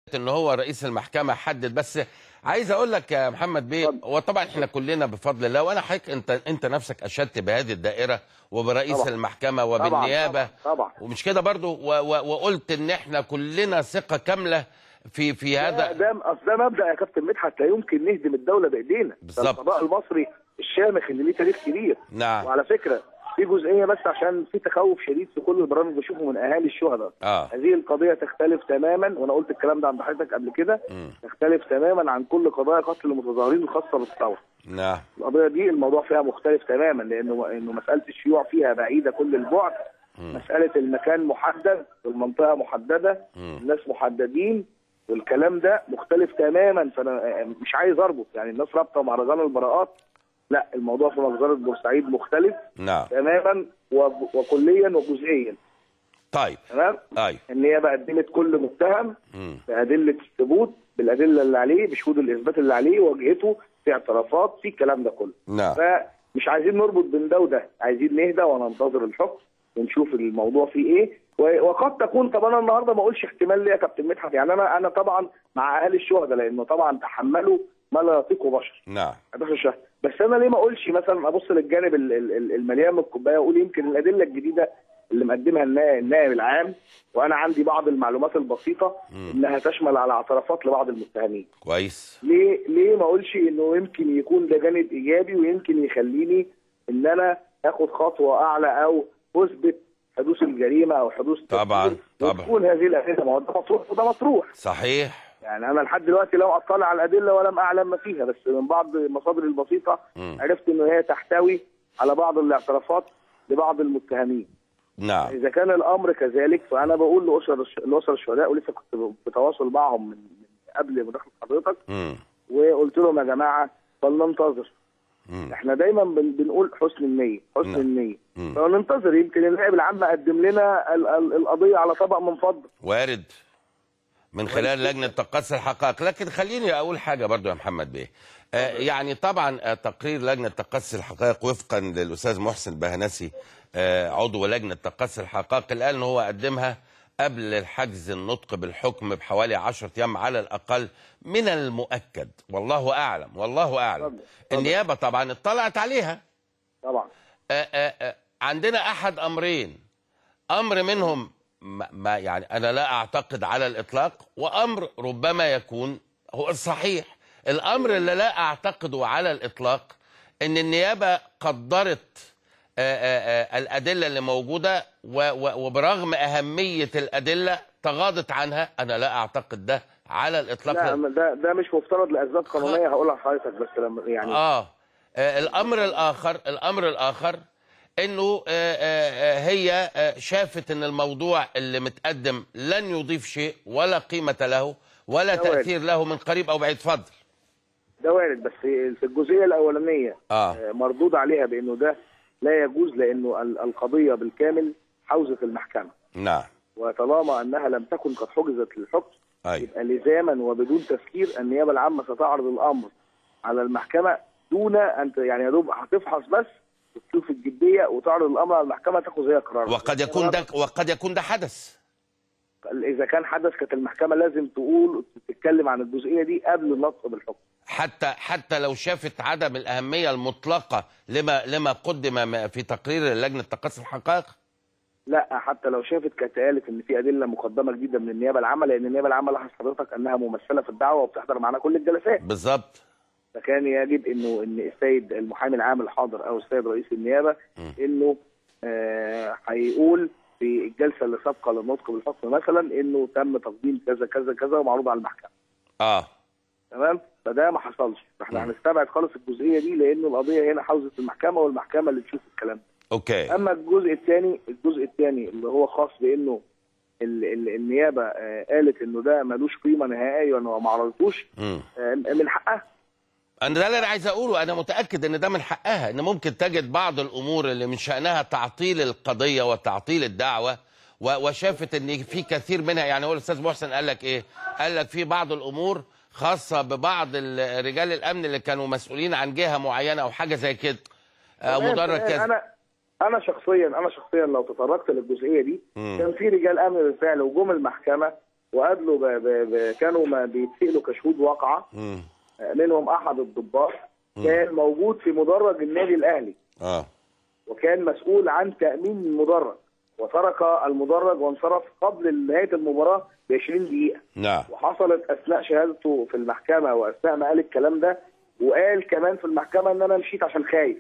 ان هو رئيس المحكمه حدد بس عايز اقول لك يا محمد بيه وطبعا احنا كلنا بفضل الله وانا حضرتك انت انت نفسك اشدت بهذه الدائره وبرئيس طبعا. المحكمه طبعا وبالنيابه طبعا, طبعا. ومش كده برضو و و وقلت ان احنا كلنا ثقه كامله في في ده هذا ده اصل ده مبدا يا كابتن مدحت لا يمكن نهدم الدوله بايدينا ده بالظبط. القضاء المصري الشامخ اللي ليه تاريخ كبير نعم وعلى فكره في جزئيه بس عشان في تخوف شديد في كل البرامج بشوفه من اهالي الشهداء اه هذه القضيه تختلف تماما وانا قلت الكلام ده عند حضرتك قبل كده مم. تختلف تماما عن كل قضايا قتل المتظاهرين الخاصه بالثوره نعم القضيه دي الموضوع فيها مختلف تماما لانه انه مساله الشيوع فيها بعيده كل البعد مم. مساله المكان محدد والمنطقه محدده مم. الناس محددين والكلام ده مختلف تماما فانا مش عايز اربط يعني الناس رابطه مهرجان البراءات لا الموضوع في مجزره بورسعيد مختلف نعم تماما و- وكليا وجزئيا طيب تمام ايوه النيابه قدمت كل متهم مم. بادله الثبوت بالادله اللي عليه بشهود الاثبات اللي عليه واجهته في اعترافات في الكلام ده كله نعم فمش عايزين نربط بين ده وده عايزين نهدى وننتظر الحكم ونشوف الموضوع فيه ايه و- وقد تكون طب انا النهارده ما اقولش احتمال ليه يا كابتن مدحت يعني انا انا طبعا مع اهالي الشهداء لانه طبعا تحملوا ما لا يطيقه بشر نعم 11 شهر بس انا ليه ما اقولش مثلا ابص للجانب ال- ال- ال- المليان من الكوبايه واقول يمكن الادله الجديده اللي مقدمها النا- النائب العام وانا عندي بعض المعلومات البسيطه انها تشمل على اعترافات لبعض المتهمين كويس ليه ليه ما اقولش انه يمكن يكون ده جانب ايجابي ويمكن يخليني ان انا اخد خطوه اعلى او اثبت حدوث الجريمه او حدوث طبعاً، تفكير طبعاً. وتكون هذه الادله ما هو ده مطروح وده مطروح صحيح يعني انا لحد دلوقتي لم اطلع على الادله ولم اعلم ما فيها بس من بعض المصادر البسيطه مم. عرفت انه هي تحتوي على بعض الاعترافات لبعض المتهمين نعم اذا كان الامر كذلك فانا بقول لاسر الش- لاسر الشهداء ولسه كنت بتواصل معهم من من قبل مداخله حضرتك مم. وقلت لهم يا جماعه فلننتظر مم. احنا دايما بن- بنقول حسن النيه حسن نعم. النيه مم. فننتظر يمكن النائب العام قدم لنا ال- ال- القضيه على طبق من فضه وارد من خلال لجنة تقصي الحقائق لكن خليني أقول حاجة برضو يا محمد بيه آه يعني طبعا آه تقرير لجنة تقصي الحقائق وفقا للأستاذ محسن بهنسي آه عضو لجنة تقصي الحقائق اللي قال إن هو قدمها قبل الحجز النطق بالحكم بحوالي 10 أيام على الأقل من المؤكد والله أعلم والله أعلم اتفضل، اتفضل. النيابة طبعا اطلعت عليها طبعا آه، آه، آه، عندنا احد امرين امر منهم ما ما يعني انا لا اعتقد على الاطلاق وامر ربما يكون هو الصحيح الامر اللي لا اعتقده على الاطلاق ان النيابه قدرت آه، آه، آه، الادله اللي موجوده و- و- وبرغم اهميه الادله تغاضت عنها انا لا اعتقد ده على الاطلاق لا ده ده مش مفترض لاسباب قانونيه هقولها لحضرتك بس لما يعني آه. اه الامر الاخر الامر الاخر انه آه، آه، آه، هي آه، شافت ان الموضوع اللي متقدم لن يضيف شيء ولا قيمه له ولا ده وارد. تاثير له من قريب او بعيد اتفضل ده وارد بس في الجزئيه الاولانيه آه. آه، مردود عليها بانه ده لا يجوز لانه ال- القضيه بالكامل حوزه المحكمه نعم وطالما انها لم تكن قد حجزت للحكم ايوه يبقى لزاما وبدون تفكير النيابه العامه ستعرض الامر على المحكمه دون ان ت- يعني يا دوب هتفحص بس وتشوف الجديه وتعرض الامر على المحكمه تاخذ هي قرار وقد يكون ده وقد يكون ده حدث اذا كان حدث كانت المحكمه لازم تقول تتكلم عن الجزئيه دي قبل النطق بالحكم حتى حتى لو شافت عدم الاهميه المطلقه لما لما قدم م- في تقرير لجنه تقصي الحقائق لا حتى لو شافت كانت قالت ان في ادله مقدمه جديده من النيابه العامه لان النيابه العامه لاحظ حضرتك انها ممثله في الدعوه وبتحضر معانا كل الجلسات بالظبط فكان يجب انه ان السيد المحامي العام الحاضر او السيد رئيس النيابه انه آه، هيقول في الجلسه اللي سابقه للنطق بالحكم مثلا انه تم تقديم كذا كذا كذا ومعروض على المحكمه اه تمام فده ما حصلش فاحنا هنستبعد خالص الجزئيه دي لانه القضيه هنا حوزه المحكمه والمحكمه اللي تشوف الكلام ده اوكي اما الجزء الثاني الجزء الثاني اللي هو خاص بانه ال ال النيابه آه، قالت انه ده ملوش قيمه نهائيا وما عرضتوش مم. آه، من حقها انا ده اللي انا عايز اقوله انا متاكد ان ده من حقها ان ممكن تجد بعض الامور اللي من شانها تعطيل القضيه وتعطيل الدعوه و- وشافت ان في كثير منها يعني هو الاستاذ محسن قال لك ايه قال لك في بعض الامور خاصه ببعض ال- رجال الامن اللي كانوا مسؤولين عن جهه معينه او حاجه زي كده آه، تمام، مدرج تمام. كذا انا انا شخصيا انا شخصيا لو تطرقت للجزئيه دي مم. كان في رجال امن بالفعل وجم المحكمه وقابلوا ب... ب... ب... كانوا ما بيتسألوا كشهود واقعه مم. آه، منهم احد الضباط كان موجود في مدرج النادي الاهلي اه وكان مسؤول عن تامين المدرج وترك المدرج وانصرف قبل نهايه المباراه ب 20 دقيقه نعم وحصلت اثناء شهادته في المحكمه واثناء ما قال الكلام ده وقال كمان في المحكمه ان انا مشيت عشان خايف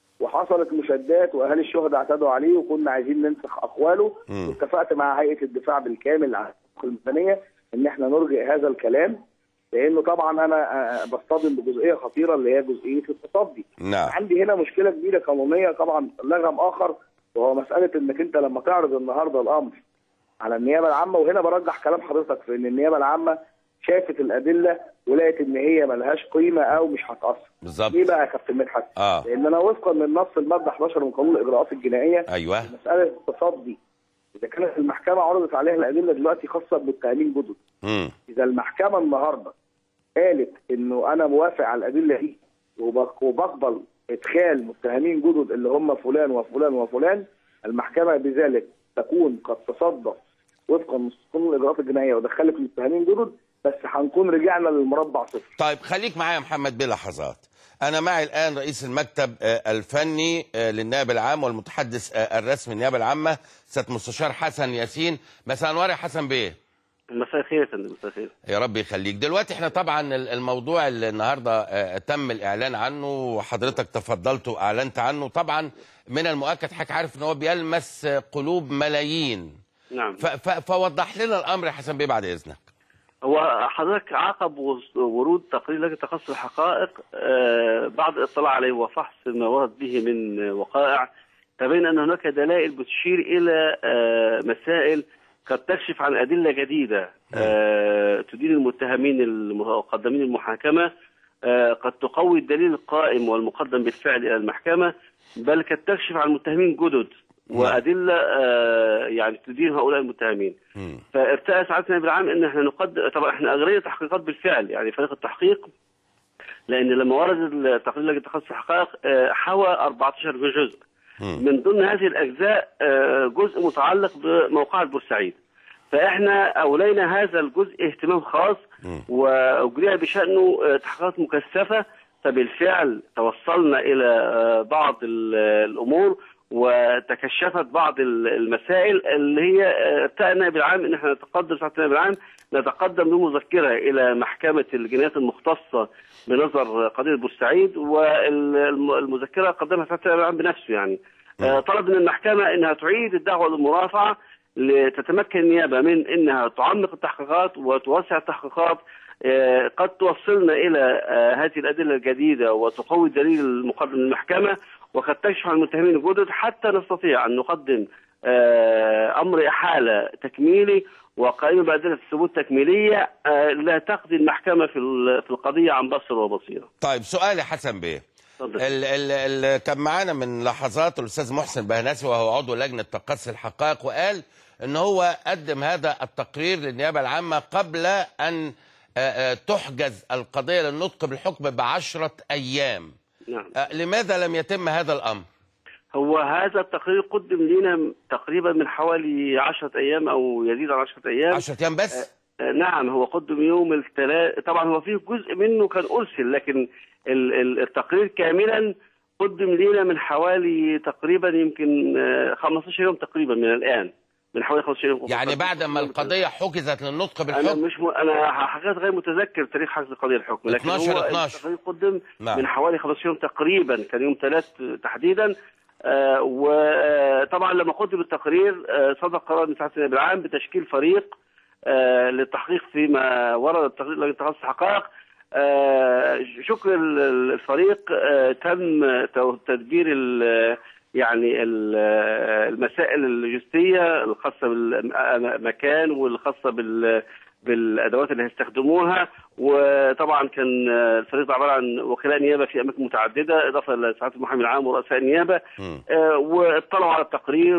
وحصلت مشادات واهالي الشهداء اعتدوا عليه وكنا عايزين ننسخ اقواله مم. واتفقت مع هيئه الدفاع بالكامل عن الحقوق المدنيه ان احنا نرجئ هذا الكلام لانه طبعا انا آه، بصطدم بجزئيه خطيره اللي هي جزئيه التصدي نعم عندي هنا مشكله كبيره قانونيه طبعا لغم اخر وهو مساله انك انت لما تعرض النهارده الامر على النيابه العامه وهنا برجح كلام حضرتك في ان النيابه العامه شافت الادله ولقت ان هي ملهاش قيمه او مش هتاثر. بالظبط ليه بقى يا كابتن مدحت؟ اه لان انا وفقا من نص الماده 11 من قانون الاجراءات الجنائيه ايوه مساله التصدي اذا كانت المحكمه عرضت عليها الادله دلوقتي خاصه بالمتهمين جدد مم. اذا المحكمه النهارده قالت انه انا موافق على الادله دي وبق- وبقبل ادخال متهمين جدد اللي هم فلان وفلان وفلان المحكمه بذلك تكون قد تصدى وفقا لقانون الاجراءات الجنائيه ودخلت المتهمين جدد بس هنكون رجعنا للمربع صفر طيب خليك معايا يا محمد بلحظات انا معي الان رئيس المكتب آه، الفني آه، للنائب العام والمتحدث آه، الرسمي للنيابه العامه سياده مستشار حسن ياسين مساء النور يا حسن بيه مساء الخير يا فندم مساء الخير يا رب يخليك دلوقتي احنا طبعا ال- الموضوع اللي النهارده آه، تم الاعلان عنه وحضرتك تفضلت واعلنت عنه طبعا من المؤكد حضرتك عارف ان هو بيلمس آه، قلوب ملايين نعم ف- ف- فوضح لنا الامر يا حسن بيه بعد اذنك هو حضرتك عقب وص- ورود تقرير لجنه تخصص الحقائق آه، بعد الاطلاع عليه وفحص ما ورد به من وقائع تبين ان هناك دلائل بتشير الى آه، مسائل قد تكشف عن ادله جديده آه، تدين المتهمين المقدمين المحاكمه آه، قد تقوي الدليل القائم والمقدم بالفعل الى المحكمه بل قد تكشف عن متهمين جدد وادله آه، يعني تدين هؤلاء المتهمين مم. فارتأى سعادة النائب العام ان احنا نقدم طبعا احنا اجرينا تحقيقات بالفعل يعني فريق التحقيق لان لما ورد التقرير لجنه تخصص الحقائق آه، حوى 14 جزء مم. من ضمن هذه الاجزاء آه، جزء متعلق بموقعة بورسعيد فاحنا اولينا هذا الجزء اهتمام خاص مم. واجري بشانه آه، تحقيقات مكثفه فبالفعل توصلنا الى آه، بعض ال- الامور وتكشفت بعض ال- المسائل اللي هي آه، ارتأى النائب العام ان احنا نتقدم سعاده النائب العام نتقدم بمذكره الى محكمه الجنايات المختصه بنظر قضيه بورسعيد والمذكره قدمها سعاده النائب العام بنفسه يعني آه، طلب من المحكمه انها تعيد الدعوه للمرافعه لتتمكن النيابه من انها تعمق التحقيقات وتوسع التحقيقات آه، قد توصلنا الى آه، هذه الادله الجديده وتقوي الدليل المقدم للمحكمه وقد تكشف عن المتهمين الجدد حتى نستطيع ان نقدم آه، امر احاله تكميلي وقائمه بادله ثبوت تكميليه آه، لا تقضي المحكمه في ال- في القضيه عن بصر وبصيره. طيب سؤال يا حسن بيه اتفضل. ال ال ال كان معانا من لحظات الاستاذ محسن بهناسي وهو عضو لجنه تقصي الحقائق وقال ان هو قدم هذا التقرير للنيابه العامه قبل ان آه، آه، تحجز القضيه للنطق بالحكم بعشره ايام نعم. آه، لماذا لم يتم هذا الامر؟ هو هذا التقرير قدم لنا تقريبا من حوالي 10 ايام او يزيد عن 10 ايام. 10 ايام بس؟ آه، نعم هو قدم يوم الثلاث طبعا هو فيه جزء منه كان ارسل لكن ال- ال- التقرير كاملا قدم لنا من حوالي تقريبا يمكن آه، 15 يوم تقريبا من الان من حوالي 15 يوم يعني بعد ما القضيه حجزت للنطق انا بالحكم مش م... انا حقيقه غير متذكر تاريخ حجز القضيه الحكم لكن 12 هو 12. التقرير قدم نعم. من حوالي 15 يوم تقريبا كان يوم ثلاث تحديدا آه وطبعا لما قدم التقرير آه صدر قرار من سعاده النائب العام بتشكيل فريق آه للتحقيق فيما ورد التقرير لجنه تخصص الحقائق آه شكر ال- ال- الفريق آه تم تو- تدبير ال- يعني ال- المسائل اللوجستيه الخاصه بالمكان والخاصه بال بالادوات اللي هيستخدموها وطبعا كان الفريق ده عباره عن وكلاء نيابه في اماكن متعدده اضافه لسعاده المحامي العام ورؤساء النيابه مم. آه، واطلعوا على التقرير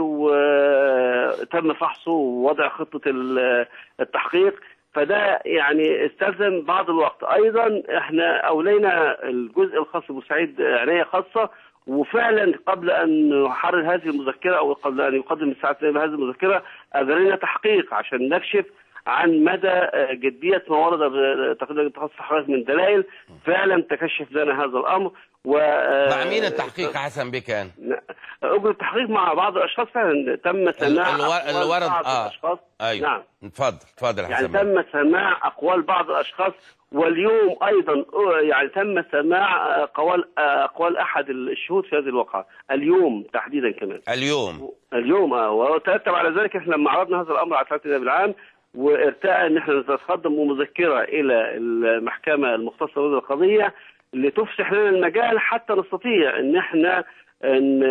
وتم فحصه ووضع خطه ال- التحقيق فده يعني استلزم بعض الوقت ايضا احنا اولينا الجزء الخاص ببورسعيد عنايه خاصه وفعلا قبل ان نحرر هذه المذكره او قبل ان يقدم الساعه هذه المذكره اجرينا تحقيق عشان نكشف عن مدى آه، جديه ما ورد بتقرير اتخاذ التحقيقات من دلائل فعلا تكشف لنا هذا الامر و آه، مع مين التحقيق يا حسن بيه كان؟ اجري التحقيق مع بعض الاشخاص فعلا تم سماع الو- أقوال الورد- بعض آه. الاشخاص ايوه نعم اتفضل اتفضل يا يعني حسن بيه تم سماع اقوال بعض الاشخاص واليوم ايضا آه، يعني تم سماع آه، اقوال آه، اقوال احد الشهود في هذه الواقعه اليوم تحديدا كمان اليوم اليوم اه وترتب على ذلك احنا لما عرضنا هذا الامر على فتره النائب العام وارتأى ان احنا نتقدم بمذكره الى المحكمه المختصه بهذه القضيه لتفسح لنا المجال حتى نستطيع ان احنا ان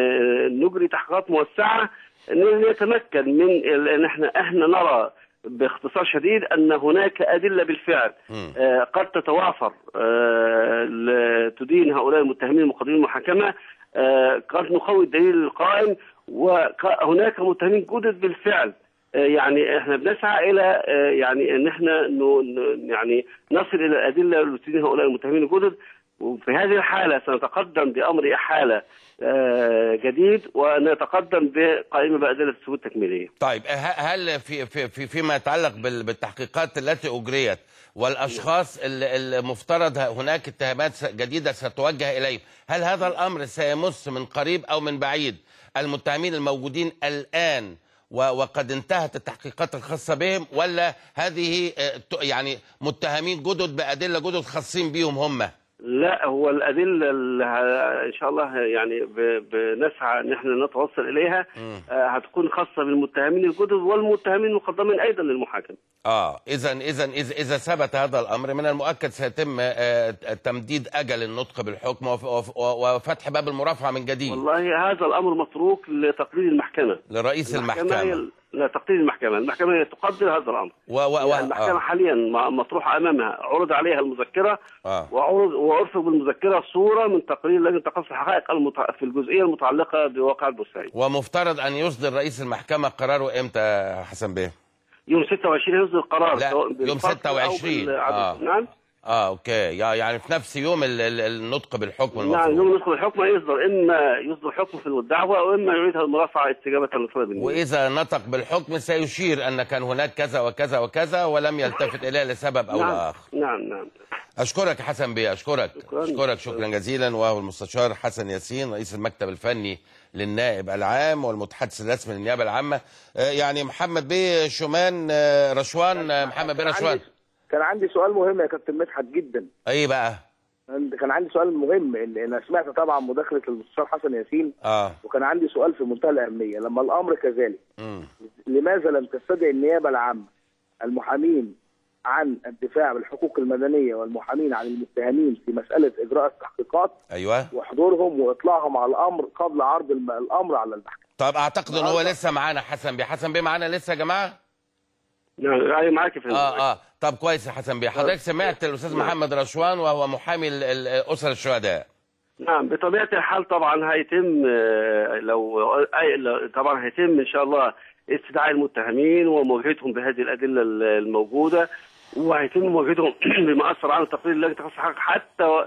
ان نجري تحقيقات موسعه ان نتمكن من ال- ان احنا احنا نرى باختصار شديد ان هناك ادله بالفعل مم. آه، قد تتوافر آه، ل- تدين هؤلاء المتهمين المقدمين المحاكمه آه، قد نقوي الدليل القائم وهناك متهمين جدد بالفعل آه، يعني احنا بنسعى الى آه، يعني ان احنا ن- ن- يعني نصل الى الادله لتدين هؤلاء المتهمين الجدد وفي هذه الحاله سنتقدم بامر احاله آه، جديد ونتقدم بقائمه بادله الثبوت التكميليه. طيب ه- هل في في في فيما يتعلق بال- بالتحقيقات التي اجريت والاشخاص ال- المفترض هناك اتهامات س- جديده ستوجه اليهم، هل هذا الامر سيمس من قريب او من بعيد المتهمين الموجودين الان و- وقد انتهت التحقيقات الخاصه بهم ولا هذه آه، ت- يعني متهمين جدد بادله جدد خاصين بيهم هم؟ لا هو الادله اللي ه- ان شاء الله يعني ب- بنسعى ان احنا نتوصل اليها مم. آه، هتكون خاصه بالمتهمين الجدد والمتهمين المقدمين ايضا للمحاكمه. اه اذا اذا اذا اذا ثبت هذا الامر من المؤكد سيتم آه، تمديد اجل النطق بالحكم وف- وف- وفتح باب المرافعه من جديد والله هذا الامر متروك لتقرير المحكمه. لرئيس هي المحكمه لا تقرير المحكمه، المحكمه هي تقدر هذا الامر. و و و يعني المحكمه آه. حاليا م- مطروحه امامها عرض عليها المذكره آه. وعرض وارسل بالمذكره صوره من تقرير لجنه تقصي الحقائق المت... في الجزئيه المتعلقه بواقع البورسعيد. ومفترض ان يصدر رئيس المحكمه قراره امتى يا حسن بيه؟ يوم 26 يصدر القرار لا، سواء يوم بالفصل أو 26. بالعدد. آه. نعم اه اوكي يا- يعني في نفس يوم ال- ال- النطق بالحكم نعم المفروض يوم يدخل الحكم يصدر اما يصدر حكم في الدعوه واما يعيدها المرافعه استجابه للطلب النيابي. واذا نطق بالحكم سيشير ان كان هناك كذا وكذا وكذا ولم يلتفت اليه لسبب او نعم لاخر نعم نعم اشكرك يا حسن بيه اشكرك شكراً. اشكرك شكرا جزيلا وهو المستشار حسن ياسين رئيس المكتب الفني للنائب العام والمتحدث الرسمي للنيابه العامه آه، يعني محمد بيه شومان آه، رشوان آه، محمد بيه كان رشوان عندي- كان عندي سؤال مهم يا كابتن مدحت جدا ايه بقى كان عندي سؤال مهم ان انا سمعت طبعا مداخله المستشار حسن ياسين اه وكان عندي سؤال في منتهى الاهميه لما الامر كذلك امم لماذا لم تستدعي النيابه العامه المحامين عن الدفاع بالحقوق المدنيه والمحامين عن المتهمين في مساله اجراء التحقيقات ايوه وحضورهم واطلاعهم على الامر قبل عرض الم- الامر على المحكمه طب اعتقد ان هو النهاردة- لسه معانا حسن بيه حسن بيه معانا لسه يا جماعه نعم ايوه معاك في اه اه طب كويس يا حسن بيه حضرتك سمعت الاستاذ محمد رشوان وهو محامي ال- ال- اسر الشهداء نعم بطبيعة الحال طبعا هيتم آه، لو أي لو- طبعا هيتم إن شاء الله استدعاء المتهمين ومواجهتهم بهذه الأدلة ال- الموجودة وهيتم مواجهتهم بما أثر عنه تقرير لجنة تخصص الحق حتى و-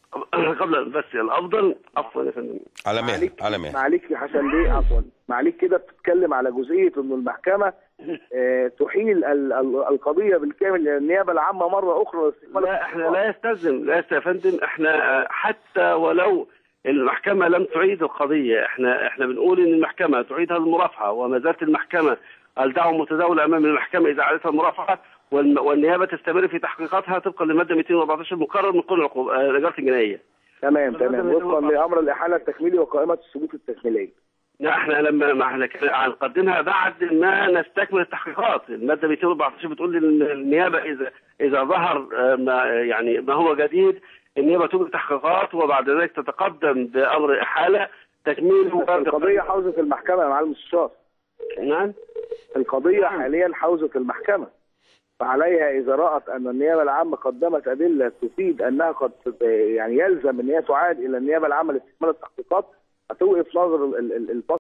قبل بس الأفضل عفوا يا فندم على مهل معليك على مهل معليك يا حسن بيه عفوا معليك كده بتتكلم على جزئيه انه المحكمه آه، تحيل ال- ال- القضيه بالكامل الى النيابه العامه مره اخرى لاستكمال لا احنا لا يستلزم لا يا فندم احنا آه، حتى ولو المحكمة لم تعيد القضية احنا احنا بنقول ان المحكمة تعيد هذه المرافعة وما زالت المحكمة الدعوة متداولة امام المحكمة اذا اعادتها المرافعة والم- والنيابة تستمر في تحقيقاتها طبقا للمادة 214 المقرر من قانون العقوب- آه، الإجراءات الجنائية. تمام تمام هذا وفقا اللي هو- لامر الاحاله التكميلي وقائمه الثبوت التكميليه لا احنا لما ما احنا كده هنقدمها بعد ما نستكمل التحقيقات، الماده 214 بتقول ان النيابه اذا اذا ظهر آه، ما يعني ما هو جديد النيابه تجري تحقيقات وبعد ذلك تتقدم بامر احاله تكميل القضيه حوزه المحكمه يا معالي المستشار نعم القضيه حاليا حوزه المحكمه فعليها اذا رات ان النيابه العامه قدمت ادله تفيد انها قد يعني يلزم ان هي تعاد الى النيابه العامه لاستكمال التحقيقات هتوقف نظر ال- ال- الفصل